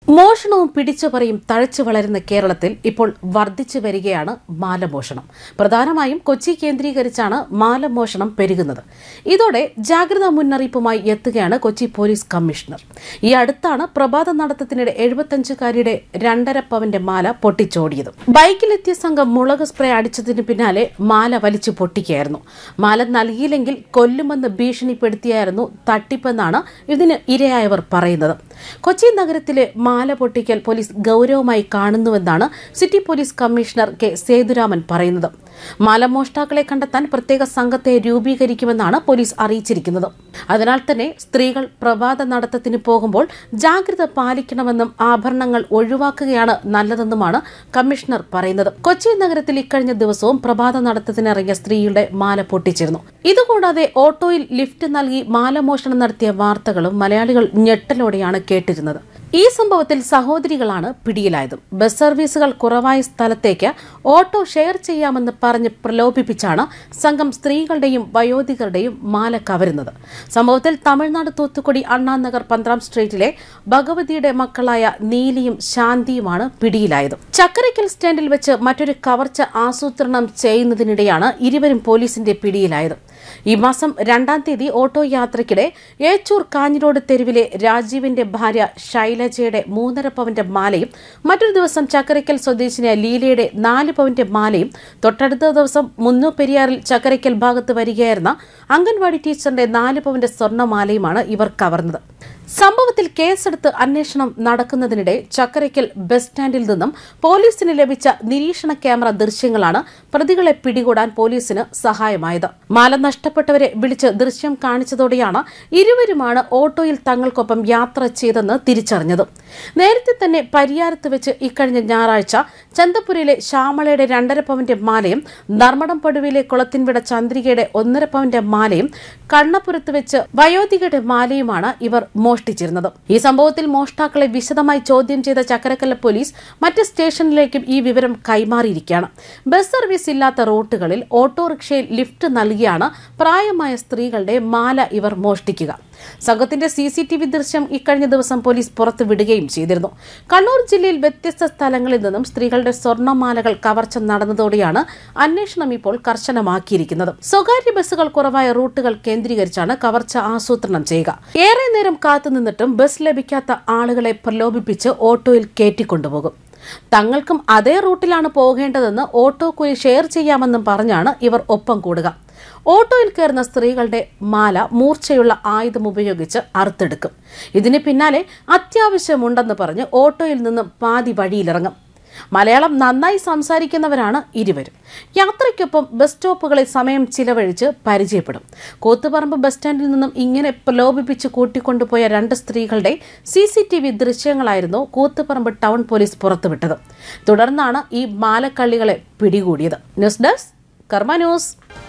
മോഷണവും പിടിച്ചുപറിയും തഴച്ചു വളരുന്ന കേരളത്തിൽ ഇപ്പോൾ വർദ്ധിച്ചു വരികയാണ് മാലമോഷണം പ്രധാനമായും കൊച്ചി കേന്ദ്രീകരിച്ചാണ് മാലമോഷണം പെരുകുന്നത് ഇതോടെ ജാഗ്രതാ മുന്നറിയിപ്പുമായി എത്തുകയാണ് കൊച്ചി പോലീസ് കമ്മീഷണർ ഈ അടുത്താണ് പ്രഭാത നടത്തത്തിനിടെ എഴുപത്തഞ്ചുകാരിയുടെ രണ്ടര പവന്റെ മാല പൊട്ടിച്ചോടിയത് ബൈക്കിലെത്തിയ സംഘം മുളക് സ്പ്രേ അടിച്ചതിന് പിന്നാലെ മാല വലിച്ചു പൊട്ടിക്കുകയായിരുന്നു മാല നൽകിയില്ലെങ്കിൽ കൊല്ലുമെന്ന് ഭീഷണിപ്പെടുത്തിയായിരുന്നു തട്ടിപ്പെന്നാണ് ഇതിന് ഇരയായവർ പറയുന്നത് കൊച്ചി നഗരത്തിലെ മാല പൊട്ടിക്കൽ പോലീസ് ഗൌരവമായി കാണുന്നുവെന്നാണ് city police commissioner K Sethuraman പറയുന്നത് മാലമോഷ്ടാക്കളെ കണ്ടെത്താൻ പ്രത്യേക സംഘത്തെ രൂപീകരിക്കുമെന്നാണ് പോലീസ് അറിയിച്ചിരിക്കുന്നത് അതിനാൽ തന്നെ സ്ത്രീകൾ പ്രഭാത നടത്തത്തിന് പോകുമ്പോൾ ജാഗ്രത പാലിക്കണമെന്നും ആഭരണങ്ങൾ ഒഴിവാക്കുകയാണ് നല്ലതെന്നുമാണ് കമ്മീഷണർ പറയുന്നത് കൊച്ചി നഗരത്തിൽ ഇക്കഴിഞ്ഞ ദിവസവും പ്രഭാത നടത്തത്തിനിറങ്ങിയ സ്ത്രീയുടെ മാല പൊട്ടിച്ചിരുന്നു ഇതുകൂടാതെ ഓട്ടോയിൽ ലിഫ്റ്റ് നൽകി മാലമോഷണം നടത്തിയ വാർത്തകളും മലയാളികൾ ഞെട്ടലോടെയാണ് കേട്ടിരുന്നത് ഈ സംഭവത്തിൽ സഹോദരികളാണ് പിടിയിലായത് ബസ് സർവീസുകൾ കുറവായ സ്ഥലത്തേക്ക് ഓട്ടോ ഷെയർ ചെയ്യാമെന്ന് പറഞ്ഞ് പ്രലോഭിപ്പിച്ചാണ് സംഘം സ്ത്രീകളുടെയും വയോധികരുടെയും മാല കവരുന്നത് സംഭവത്തിൽ തമിഴ്നാട് തൂത്തുക്കുടി അണ്ണാനഗർ പന്ത്രണ്ടാം സ്ട്രീറ്റിലെ ഭഗവതിയുടെ മക്കളായ നീലിയും ശാന്തിയുമാണ് പിടിയിലായത് ചക്കരയ്ക്കൽ സ്റ്റാൻഡിൽ വെച്ച് മറ്റൊരു കവർച്ച ആസൂത്രണം ചെയ്യുന്നതിനിടെയാണ് ഇരുവരും പോലീസിന്റെ പിടിയിലായത് ഈ മാസം രണ്ടാം തീയതി ഓട്ടോ യാത്രയ്ക്കിടെ ഏച്ചൂർ കാഞ്ഞിരോട് തെരുവിലെ രാജീവിന്റെ ഭാര്യ ശൈലജയുടെ മൂന്നര പവന്റെ മാലയും മറ്റൊരു ദിവസം ചക്കരയ്ക്കൽ സ്വദേശിനിയ ലീലയുടെ നാല് പവന്റെ മാലയും തൊട്ടടുത്ത ദിവസം മുന്നു പെരിയാറിൽ ചക്കരയ്ക്കൽ ഭാഗത്ത് വരികയായിരുന്ന അംഗൻവാടി ടീച്ചറിന്റെ നാല് പവന്റെ സ്വർണ്ണമാലയുമാണ് ഇവർ കവർന്നത് സംഭവത്തിൽ കേസെടുത്ത് അന്വേഷണം നടക്കുന്നതിനിടെ ചക്കരയ്ക്കൽ ബസ് സ്റ്റാൻഡിൽ നിന്നും പോലീസിന് ലഭിച്ച നിരീക്ഷണ ക്യാമറ ദൃശ്യങ്ങളാണ് പ്രതികളെ പിടികൂടാൻ പോലീസിന് സഹായമായത് മാല നഷ്ടപ്പെട്ടവരെ വിളിച്ച് ദൃശ്യം കാണിച്ചതോടെയാണ് ഇരുവരുമാണ് ഓട്ടോയിൽ തങ്ങൾക്കൊപ്പം യാത്ര ചെയ്തെന്ന് തിരിച്ചറിഞ്ഞത് നേരത്തെ തന്നെ പരിയാരത്ത് വെച്ച് ഇക്കഴിഞ്ഞ ഞായറാഴ്ച ചന്തപുരയിലെ ശ്യാമളയുടെ രണ്ടര പവന്റെ മാലയും ധർമ്മടം പടുവിലെ കുളത്തിൻവിട ചന്ദ്രികയുടെ ഒന്നര പവന്റെ മാലയും കണ്ണപുരത്ത് വെച്ച് വയോധികയുടെ മാലയുമാണ് ഇവർ മോഷ്ടിച്ചിരുന്നത് ഈ സംഭവത്തിൽ മോഷ്ടാക്കളെ വിശദമായി ചോദ്യം ചെയ്ത ചക്കരക്കല്ല പോലീസ് മറ്റ് സ്റ്റേഷനിലേക്കും ഈ വിവരം കൈമാറിയിരിക്കുകയാണ് ബസ് സർവീസ് ഇല്ലാത്ത റൂട്ടുകളിൽ ഓട്ടോറിക്ഷയിൽ ലിഫ്റ്റ് നൽകിയാണ് പ്രായമായ സ്ത്രീകളുടെ മാല ഇവർ മോഷ്ടിക്കുക സംഘത്തിന്റെ സി സി ടി വി ദൃശ്യം ഇക്കഴിഞ്ഞ ദിവസം പോലീസ് പുറത്തുവിടുകയും ചെയ്തിരുന്നു കണ്ണൂർ ജില്ലയിൽ വ്യത്യസ്ത സ്ഥലങ്ങളിൽ നിന്നും സ്ത്രീകളുടെ സ്വർണ്ണമാലകൾ കവർച്ച നടന്നതോടെയാണ് അന്വേഷണം ഇപ്പോൾ കർശനമാക്കിയിരിക്കുന്നത് സ്വകാര്യ ബസ്സുകൾ കുറവായ റൂട്ടുകൾ കേന്ദ്രീകരിച്ചാണ് കവർച്ച ആസൂത്രണം ചെയ്യുക ഏറെ നേരം കാത്തുനിന്നിട്ടും ബസ് ലഭിക്കാത്ത ആളുകളെ പ്രലോഭിപ്പിച്ച് ഓട്ടോയിൽ കയറ്റിക്കൊണ്ടുപോകും തങ്ങൾക്കും അതേ റൂട്ടിലാണ് പോകേണ്ടതെന്ന് ഓട്ടോ കൂലി ഷെയർ ചെയ്യാമെന്നും പറഞ്ഞാണ് ഇവർ ഒപ്പം കൂടുക ഓട്ടോയിൽ കയറുന്ന സ്ത്രീകളുടെ മാല മൂർച്ചയുള്ള ആയുധം ഉപയോഗിച്ച് അറുത്തെടുക്കും ഇതിന് പിന്നാലെ അത്യാവശ്യമുണ്ടെന്ന് പറഞ്ഞ് ഓട്ടോയിൽ നിന്നും പാതി വഴിയിലിറങ്ങും മലയാളം നന്നായി സംസാരിക്കുന്നവരാണ് ഇരുവരും യാത്രയ്ക്കൊപ്പം ബസ് സ്റ്റോപ്പുകളിൽ സമയം ചിലവഴിച്ച് പരിചയപ്പെടും കൂത്തുപറമ്പ് ബസ് സ്റ്റാൻഡിൽ നിന്നും ഇങ്ങനെ പ്രലോഭിപ്പിച്ച് കൂട്ടിക്കൊണ്ടുപോയ രണ്ട് സ്ത്രീകളുടെ സി സി ടി വി ദൃശ്യങ്ങളായിരുന്നു കൂത്തുപറമ്പ് ടൗൺ പോലീസ് പുറത്തുവിട്ടത് തുടർന്നാണ് ഈ മാലക്കള്ളികളെ പിടികൂടിയത് ന്യൂസ് ഡെസ്ക് കർമ്മ ന്യൂസ്